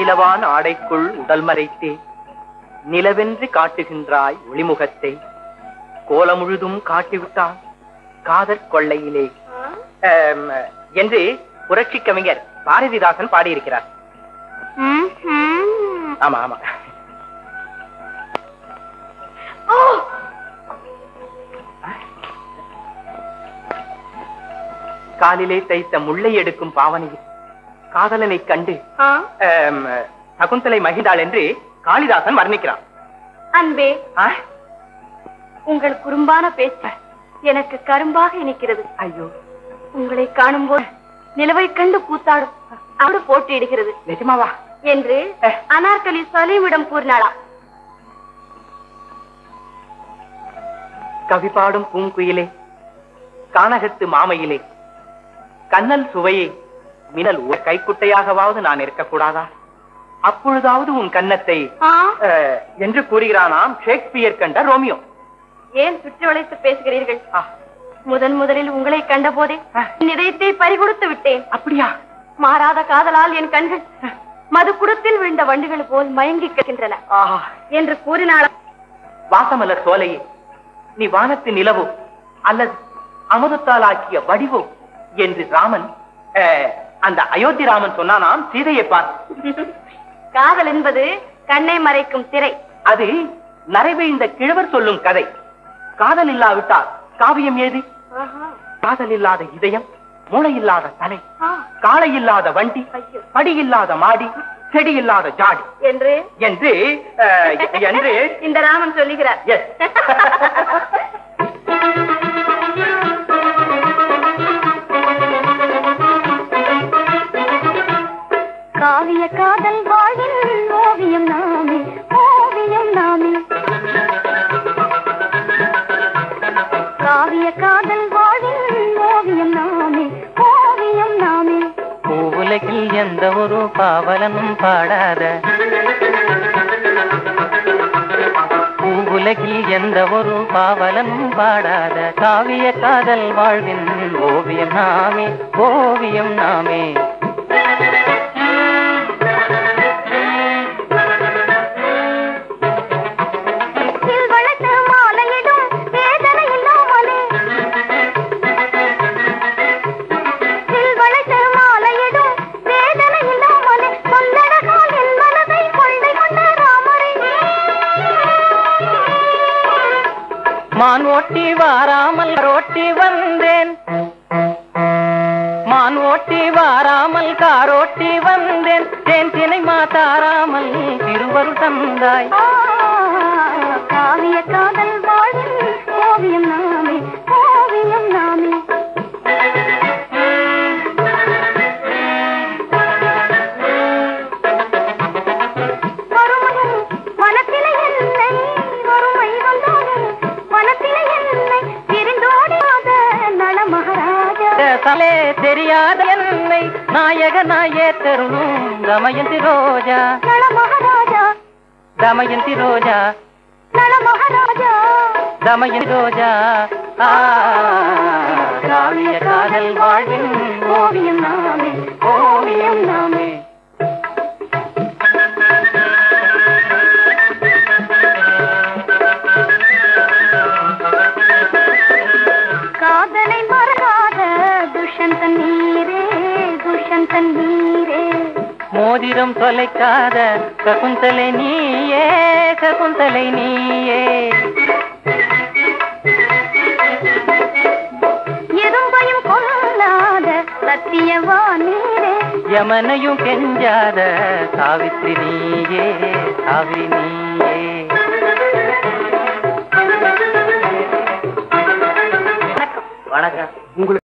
வெண்ணிலவான் ஆடைக்குள் உடல் மறைத்தே நிலவென்று காட்டுகின்றாய் ஒளிமுகத்தை கோலமுழுதும் காட்டிவிட்டான் காதற் கொள்ளையிலே ஆம், என்று புரட்சி கவிஞர் பாரதிதாசன் பாடியிருக்கிறார் ஆமா ஆமா ஓ காலிலே தைத்த முல்லை எடுக்கும் பாவனையில் காதலனை கண்டு ஆ, ஆம், சகுந்தலை மகிழ்ந்தாள் என்று காளிதாசன் வர்ணிக்கிறான் அன்பே ஆ? உங்கள் குறும்பான பேச்சு எனக்கு கரும்பாக இனிக்கிறது ஐயோ உங்களை காணும்போது நிலவை கண்டு கூத்தாடும் அவடு போட்டியிடுகிறது நிஜமாவா என்று அஹ். அனார்கலி சலீமிடம் கூறினாளா கவி பாடும் பூங்குயிலே கானகத்து மாமையிலே கண்ணல் சுவையே மினல் ஒரு கைக்குட்டையாகவாவது நான் இருக்கக்கூடாதா அப்பொழுதாவது உன் கன்னத்தை ஆ, அஹ், என்று கூறுகிறானாம் ஷேக்ஸ்பியர் கண்ட ரோமியோ ஏன் சுற்றி வளைத்து பேசுகிறீர்கள் ஆ, முதன் முதலில் உங்களை கண்டபோதே அஹ். என் இதயத்தை பறிகொடுத்து விட்டேன் அப்படியா மாறாத காதலால் என் கண்கள் மது குடத்தில் விழுந்த வண்டுகள் போல் மயங்கி கிடக்கின்றன ஆஹா என்று கூறினாளா வாசமலர் சோலையே நீ வானத்து நிலவோ அல்லது அமுதத்தால் ஆக்கிய வடிவோ என்று ராமன் அஹ், அந்த அயோத்தி ராமன் சொன்னானாம் சீதையை பார்த்து காதல் என்பது கண்ணை மறைக்கும் திரை அது நரைவீழ்ந்த கிழவர் சொல்லும் கதை காதல் இல்லாவிட்டால் காவியம் ஏது காதல் இல்லாத இதயம் மூளை இல்லாத தலை ஆ, காளை இல்லாத வண்டி ஐயோ. படி இல்லாத மாடி செடி இல்லாத ஜாடி என்று என்று அஹ், எ- என்று இந்த ராமன் சொல்லுகிறார் Yes. காவிய காதல் வாழில் ஓவியம் நாமே ஓவியம் நாமே காவிய காதல் வாழில் ஓவியம் நாமே ஓவியம் நாமே பூவுலகில் எந்த ஒரு பாவலனும் பாடாத பூவுலகில் எந்த ஒரு பாவலனும் பாடாத காவிய காதல் வாழ்வின் ஓவியம் நாமே ஓவியம் நாமே சில் வளர்த்து மாலையிடும் வேதனை இல்லாமலே சில் வளர்த்து மாலையிடும் வேதனை இல்லாமலே சொல்லடகால் என் மனதை கொள்ளை கொண்ட ராமரே மான் ஓட்டி வாராமல் ரோட்டி வந்தேன் மான் ஓட்டி வாராமல் காரோட்டி வந்தேன் தேன் தினை மாத்தாராமல் திருவருள் தந்தாய் ஆ, காவிய காதல் வாழும் ஓவியம் நாமே ஓவியம் நாமே வறுமையும் மனத்திலே என்னை வறுமை வந்தாலும் மனத்திலே என்னை பிரிந்தோடியாத நல மகாராஜா தலே தெரியாத என்னை நாயகனாயே தருணும் தமயந்தி ரோஜா நல மகாராஜா தமயந்தி ரோஜா நல மகாராஜா தமயந்தி ரோஜா ஆ, காவிய காதல் வாழ்வின் ஓவியம் நாமே ஓவியம் நாமே காதலை மறக்காத துஷந்தன் நீரே துஷந்தன் நீரே மோதிரம் தொலைக்காத சகுந்தலை நீயே சகுந்தலை நீயே எறும்பையும் கொல்லாத சத்தியவா நீரே யமனையும் கெஞ்சாத சாவித்ரி நீயே சாவி நீயே வணக்கம் உங்களுக்கு